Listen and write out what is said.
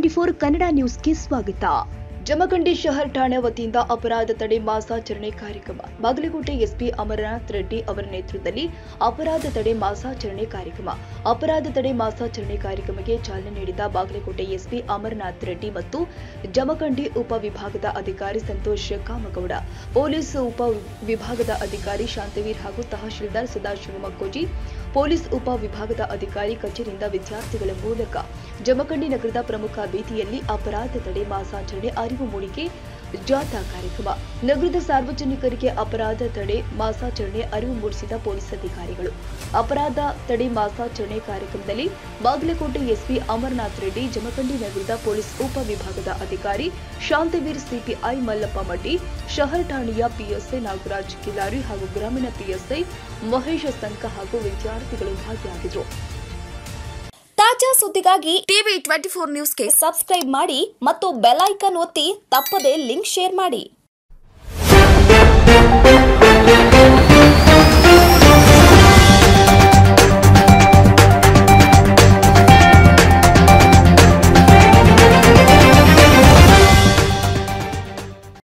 twenty four Kannada ನ್ಯೂಸ್ಗೆ ಸ್ವಾಗತ ಜಮಖಂಡಿ ಶಹರ್ ಠಾಣೆ ವತಿಯಿಂದ ಅಪರಾಧ ತಡೆ ಮಾಸಾಚರಣೆ ಕಾರ್ಯಕ್ರಮ ಬಾಗಲಕೋಟೆ ಎಸ್ಪಿ ಅಮರನಾಥ್ ರೆಡ್ಡಿ ಅವರ ನೇತೃತ್ವದಲ್ಲಿ ಅಪರಾಧ ತಡೆ ಮಾಸಾಚರಣೆ ಕಾರ್ಯಕ್ರಮ ಅಪರಾಧ ತಡೆ ಮಾಸಾಚರಣೆ ಕಾರ್ಯಕ್ರಮಕ್ಕೆ ಚಾಲನೆ ನೀಡಿದ ಬಾಗಲಕೋಟೆ ಎಸ್ಪಿ ಅಮರನಾಥ್ ರೆಡ್ಡಿ ಮತ್ತು ಜಮಖಂಡಿ ಉಪ ವಿಭಾಗದ ಅಧಿಕಾರಿ ಸಂತೋಷ್ ಕಾಮಗೌಡ ಪೊಲೀಸ್ ಉಪ ವಿಭಾಗದ ಅಧಿಕಾರಿ ಶಾಂತವೀರ್ ಹಾಗೂ ತಹಶೀಲ್ದಾರ್ ಸದಾಶಿವ ಮಕ್ಕೋಜಿ ಪೊಲೀಸ್ ಉಪ ವಿಭಾಗದ ಅಧಿಕಾರಿ ಕಚೇರಿಯಿಂದ ವಿದ್ಯಾರ್ಥಿಗಳ ಮೂಲಕ ಜಮಖಂಡಿ ನಗರದ ಪ್ರಮುಖ ಬೀದಿಯಲ್ಲಿ ಅಪರಾಧ ತಡೆ ಮಾಸಾಚರಣೆ ಅರಿವು ಮೂಡಿಕೆ ಜಾಥಾ ಕಾರ್ಯಕ್ರಮ ನಗರದ ಸಾರ್ವಜನಿಕರಿಗೆ ಅಪರಾಧ ತಡೆ ಮಾಸಾಚರಣೆ ಅರಿವು ಮೂಡಿಸಿದ ಪೊಲೀಸ್ ಅಧಿಕಾರಿಗಳು ಅಪರಾಧ ತಡೆ ಮಾಸಾಚರಣೆ ಕಾರ್ಯಕ್ರಮದಲ್ಲಿ ಬಾಗಲಕೋಟೆ ಎಸ್ಪಿ ಅಮರನಾಥ್ ರೆಡ್ಡಿ ಜಮಖಂಡಿ ನಗರದ ಪೊಲೀಸ್ ಉಪ ವಿಭಾಗದ ಅಧಿಕಾರಿ ಶಾಂತವೀರ್ ಸಿಪಿಐ ಮಲ್ಲಪ್ಪ ಮಡ್ಡಿ ಶಹರ್ ಠಾಣೆಯ ಪಿಎಸ್ಐ ನಾಗರಾಜ್ ಕಿಲಾರಿ ಹಾಗೂ ಗ್ರಾಮೀಣ ಪಿಎಸ್ಐ ಮಹೇಶ ಸಂಕ ಹಾಗೂ ವಿದ್ಯಾರ್ಥಿಗಳು ಭಾಗಿಯಾಗಿದ್ದರು ತಾಜಾ ಸುದ್ದಿಗಾಗಿ ಟಿವಿ ಟ್ವೆಂಟಿ ಫೋರ್ ನ್ಯೂಸ್ಗೆ ಸಬ್ಸ್ಕ್ರೈಬ್ ಮಾಡಿ ಮತ್ತು ಬೆಲ್ ಐಕಾನ್ ಒತ್ತಿ ತಪ್ಪದೇ ಲಿಂಕ್ ಶೇರ್ ಮಾಡಿ